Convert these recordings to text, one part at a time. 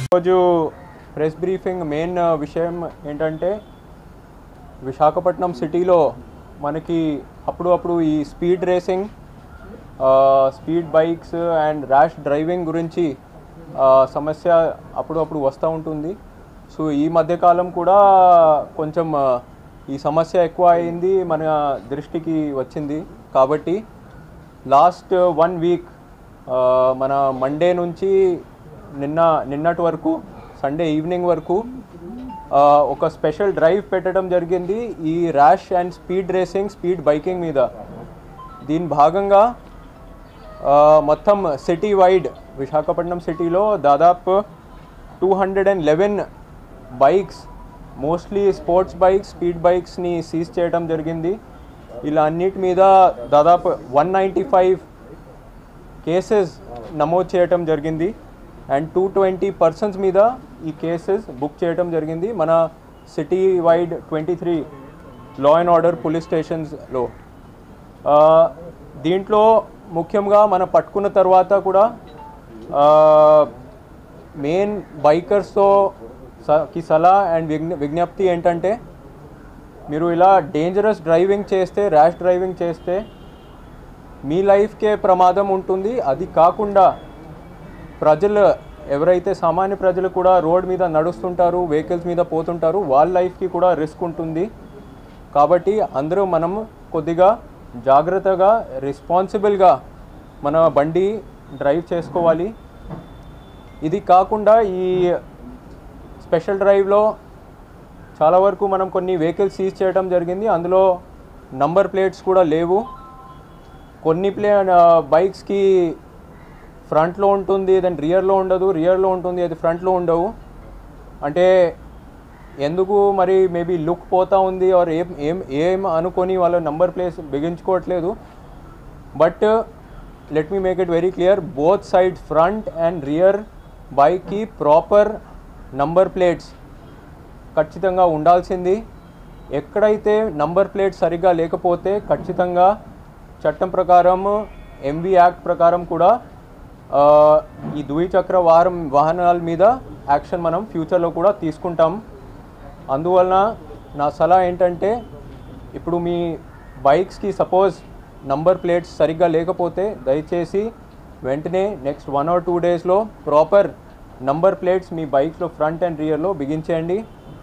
ఈరోజు press briefing main విషయం ఏంటంటే విశాఖపట్నం సిటీలో మనకి అప్పుడు అప్పుడు ఈ speed racing speed bikes and rash driving గురించి ఆ, సమస్య అప్పుడప్పుడు వస్తూ ఉంటుంది సో ఈ మధ్యకాలం కూడా కొంచెం ఆ, ఈ సమస్య ఎక్కువ అయింది మన దృష్టికి వచ్చింది కాబట్టి లాస్ట్ వన్ వీక్ మన మండే నుంచి నిన్న నిన్నటి వరకు సండే ఈవినింగ్ వరకు ఆ, ఒక స్పెషల్ డ్రైవ్ పెట్టడం జరిగింది ఈ rash and speed racing speed biking మీద దీని భాగంగా ఆ, మొత్తం సిటీ వైడ్ విశాఖపట్నం సిటీలో దాదాపు two hundred and eleven bikes mostly sports bikes speed బైక్స్ని సీజ్ చేయడం జరిగింది ఇలా అన్నిటి మీద దాదాపు వన్ నైంటీ ఫైవ్ కేసెస్ నమోదు చేయటం జరిగింది అండ్ టూ ట్వంటీ పర్సన్స్ మీద ఈ కేసెస్ బుక్ చేయటం జరిగింది మన city wide twenty three law and order police స్టేషన్స్లో ఆ, దీంట్లో ముఖ్యంగా మనం పట్టుకున్న తర్వాత కూడా మెయిన్ బైకర్స్తో స- కి సలహా అండ్ విజ్ఞ విజ్ఞప్తి ఏంటంటే మీరు ఇలా డేంజరస్ డ్రైవింగ్ చేస్తే ర్యాష్ డ్రైవింగ్ చేస్తే మీ లైఫ్కే ప్రమాదం ఉంటుంది అది కాకుండా ప్రజలు ఎవరైతే సామాన్య ప్రజలు కూడా రోడ్ మీద నడుస్తుంటారు వెహికల్స్ మీద పోతుంటారు వాళ్ళ లైఫ్కి కూడా రిస్క్ ఉంటుంది కాబట్టి అందరూ మనం కొద్దిగా జాగ్రత్తగా రెస్పాన్సిబుల్గా మన బండి డ్రైవ్ చేసుకోవాలి ఇది కాకుండా ఈ స్పెషల్ డ్రైవ్లో చాలా వరకు మనం కొన్ని వెహికల్స్ సీజ్ చేయడం జరిగింది అందులో నంబర్ ప్లేట్స్ కూడా లేవు కొన్ని ప్లే బైక్స్కి ఫ్రంట్లో ఉంటుంది దాని రియర్లో ఉండదు రియర్లో ఉంటుంది అది ఫ్రంట్లో ఉండవు అంటే ఎందుకు మరి మేబీ లుక్ పోతా ఉంది ఆర్ ఏం ఏం ఏం అనుకొని వాళ్ళ నంబర్ ప్లేస్ బిగించుకోవట్లేదు but let me make it very clear both side front and rear బైక్కి ప్రాపర్ నంబర్ ప్లేట్స్ ఖచ్చితంగా ఉండాల్సింది ఎక్కడైతే నంబర్ ప్లేట్ సరిగ్గా లేకపోతే ఖచ్చితంగా చట్టం ప్రకారం ఎంవి యాక్ట్ ప్రకారం కూడా ఆ, ఈ ద్విచక్ర వాహనం వాహనాల మీద యాక్షన్ మనం ఫ్యూచర్లో కూడా తీసుకుంటాం అందువలన నా సలహా ఏంటంటే ఇప్పుడు మీ బైక్స్కి సపోజ్ నంబర్ ప్లేట్స్ సరిగ్గా లేకపోతే దయచేసి వెంటనే నెక్స్ట్ వన్ ఆర్ టూ డేస్లో ప్రాపర్ నంబర్ ప్లేట్స్ మీ బైక్స్లో ఫ్రంట్ అండ్ రియర్లో బిగించేయండి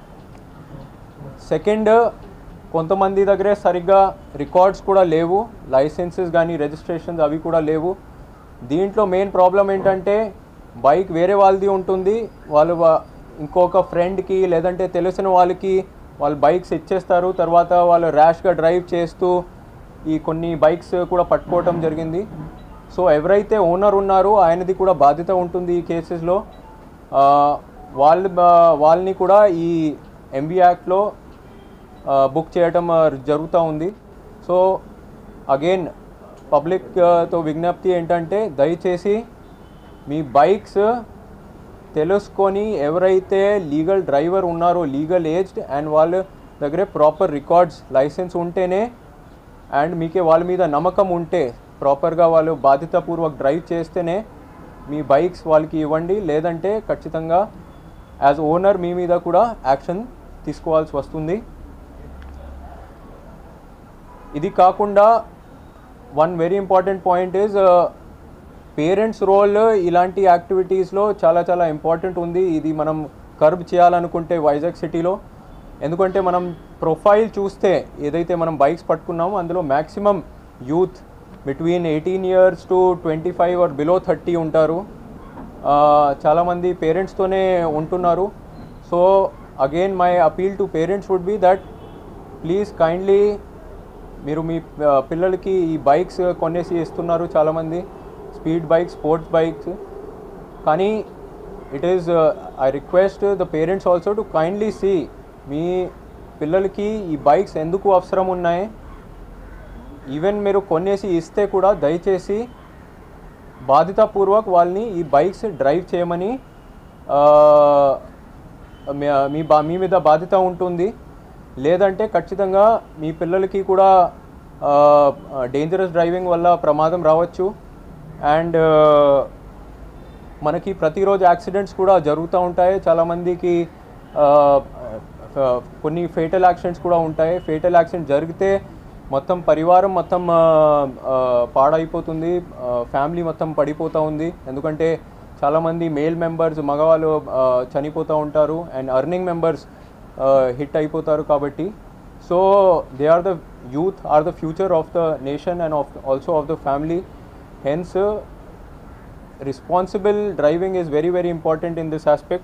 సెకండ్ కొంతమంది దగ్గరే సరిగ్గా రికార్డ్స్ కూడా లేవు లైసెన్సెస్ కానీ రిజిస్ట్రేషన్స్ అవి కూడా లేవు దీంట్లో మెయిన్ ప్రాబ్లం ఏంటంటే బైక్ వేరే వాళ్ళది ఉంటుంది వాళ్ళు వా- ఇంకొక ఫ్రెండ్కి లేదంటే తెలిసిన వాళ్ళకి వాళ్ళు బైక్స్ ఇచ్చేస్తారు తర్వాత వాళ్ళు ర్యాష్గా డ్రైవ్ చేస్తూ ఈ కొన్ని బైక్స్ కూడా పట్టుకోవటం జరిగింది సో ఎవరైతే ఓనర్ ఉన్నారో ఆయనది కూడా బాధ్యత ఉంటుంది ఈ కేసెస్లో వాళ్ళు వాళ్ళని కూడా ఈ ఎంబీ యాక్ట్లో బుక్ చేయటం ఆ, జరుగుతూ ఉంది సో అగైన్ పబ్లిక్తో విజ్ఞప్తి ఏంటంటే దయచేసి మీ బైక్స్ తెలుసుకొని ఎవరైతే లీగల్ డ్రైవర్ ఉన్నారో లీగల్ ఏజ్డ్ అండ్ వాళ్ళ దగ్గరే ప్రాపర్ రికార్డ్స్ లైసెన్స్ ఉంటేనే అండ్ మీకే వాళ్ళ మీద నమ్మకం ఉంటే ప్రాపర్గా వాళ్ళు బాధ్యతాపూర్వక డ్రైవ్ చేస్తేనే మీ బైక్స్ వాళ్ళకి ఇవ్వండి లేదంటే ఖచ్చితంగా యాజ్ ఓనర్ మీ మీద కూడా యాక్షన్ తీసుకోవాల్సి వస్తుంది ఇది కాకుండా one very important point is parents role ఇలాంటి యాక్టివిటీస్లో చాలా చాలా ఇంపార్టెంట్ ఉంది ఇది మనం కర్బ్ చేయాలనుకుంటే వైజాగ్ సిటీలో ఎందుకంటే మనం ప్రొఫైల్ చూస్తే ఏదైతే మనం బైక్స్ పట్టుకున్నామో అందులో maximum youth between eighteen years to twenty five or below thirty ఉంటారు ఆ, చాలామంది పేరెంట్స్తోనే ఉంటున్నారు so again my appeal to parents would be that please kindly మీరు మీ ఆ, పిల్లలకి ఈ బైక్స్ కొనేసి ఇస్తున్నారు చాలామంది స్పీడ్ బైక్స్ స్పోర్ట్స్ బైక్స్ కానీ it is I request the parents also to kindly see మీ పిల్లలకి ఈ బైక్స్ ఎందుకు అవసరం ఉన్నాయి ఈవెన్ మీరు కొనేసి ఇస్తే కూడా దయచేసి బాధ్యతాపూర్వక్ వాళ్ళని ఈ బైక్స్ డ్రైవ్ చేయమని ఆ, మీ- మీ బా మీ మీద బాధ్యత ఉంటుంది లేదంటే ఖచ్చితంగా మీ పిల్లలకి కూడా డేంజరస్ డ్రైవింగ్ వల్ల ప్రమాదం రావచ్చు అండ్ మనకి ప్రతిరోజు యాక్సిడెంట్స్ కూడా జరుగుతూ ఉంటాయి చాలామందికి ఆ, ఆ, కొన్ని ఫేటల్ యాక్సిడెంట్స్ కూడా ఉంటాయి ఫేటల్ యాక్సిడెంట్ జరిగితే మొత్తం పరివారం మొత్తం ఆ, ఆ, పాడైపోతుంది ఫ్యామిలీ మొత్తం పడిపోతూ ఉంది ఎందుకంటే చాలామంది మేల్ మెంబర్స్ మగవాళ్ళు ఆ, చనిపోతూ ఉంటారు అండ్ అర్నింగ్ మెంబర్స్ హిట్ అయిపోతారు కాబట్టి so they are the youth are the future of the nation and of also of the family hence responsible driving is very very important in this aspect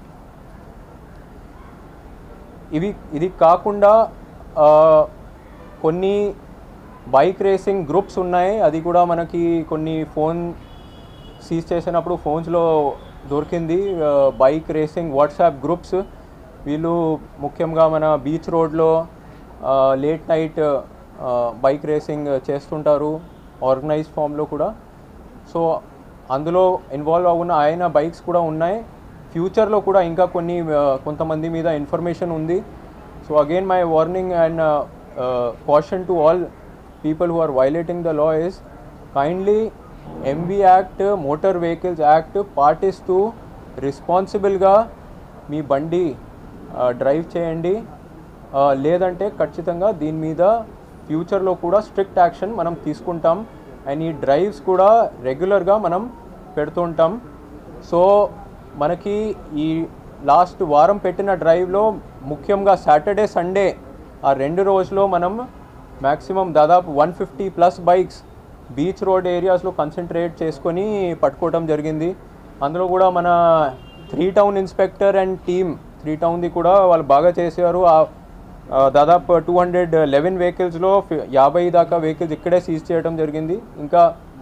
ఇవి ఇది కాకుండా ఆ, కొన్ని bike racing groups ఉన్నాయి అది కూడా మనకి కొన్ని ఫోన్ సీజ్ చేసినప్పుడు ఫోన్స్లో దొరికింది బైక్ రేసింగ్ వాట్సాప్ గ్రూప్స్ వీళ్ళు ముఖ్యంగా మన బీచ్ రోడ్లో లేట్ నైట్ బైక్ రేసింగ్ చేస్తుంటారు ఆర్గనైజ్ ఫామ్లో కూడా సో అందులో ఇన్వాల్వ్ అవున్న ఆయన బైక్స్ కూడా ఉన్నాయి ఫ్యూచర్లో కూడా ఇంకా కొన్ని ఆ, కొంతమంది మీద ఇన్ఫర్మేషన్ ఉంది so again my warning and caution to all people who are violating the law is kindly MV act motor vehicles act పాటిస్తూ రెస్పాన్సిబుల్గా మీ బండి డ్రైవ్ చేయండి ఆ, లేదంటే ఖచ్చితంగా దీని మీద ఫ్యూచర్లో కూడా స్ట్రిక్ట్ యాక్షన్ మనం తీసుకుంటాం అండ్ ఈ డ్రైవ్స్ కూడా రెగ్యులర్గా మనం పెడుతుంటాం సో మనకి ఈ లాస్ట్ వారం పెట్టిన డ్రైవ్లో ముఖ్యంగా సాటర్డే సండే ఆ రెండు రోజులో మనం మ్యాక్సిమం దాదాపు one fifty plus bikes beach road ఏరియాస్లో కన్సన్ట్రేట్ చేసుకొని పట్టుకోవడం జరిగింది అందులో కూడా మన three town inspector and team three టౌన్ది కూడా వాళ్ళు బాగా చేశారు ఆ ఆ, దాదాపు టూ హండ్రెడ్ లెవెన్ వెహికల్స్లో యాభై దాకా వెహికల్స్ ఇక్కడే సీజ్ చేయడం జరిగింది ఇంకా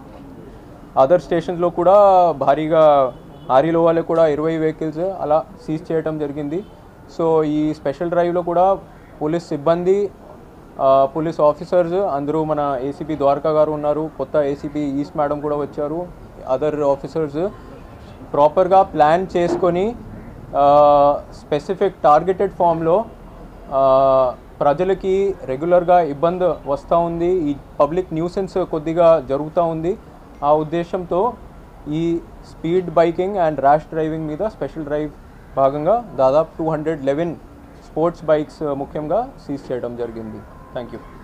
అదర్ స్టేషన్స్లో కూడా భారీగా ఆరిలో వాళ్ళకి కూడా ఇరవై వెహికల్స్ అలా సీజ్ చేయడం జరిగింది సో ఈ స్పెషల్ డ్రైవ్లో కూడా పోలీస్ సిబ్బంది ఆ, పోలీస్ ఆఫీసర్స్ అందరూ మన ఏసీపీ ద్వారకా గారు ఉన్నారు కొత్త ఏసీపీ ఈస్ట్ మేడం కూడా వచ్చారు అదర్ ఆఫీసర్స్ ప్రాపర్గా ప్లాన్ చేసుకొని స్పెసిఫిక్ టార్గెటెడ్ ఫామ్లో ప్రజలకి రెగ్యులర్గా ఇబ్బంది వస్తూ ఉంది ఈ పబ్లిక్ న్యూసెన్స్ కొద్దిగా జరుగుతూ ఉంది ఆ ఉద్దేశంతో ఈ speed biking and rash driving మీద స్పెషల్ డ్రైవ్ భాగంగా దాదాపు two hundred eleven sports bikes ముఖ్యంగా సీజ్ చేయడం జరిగింది థ్యాంక్ యూ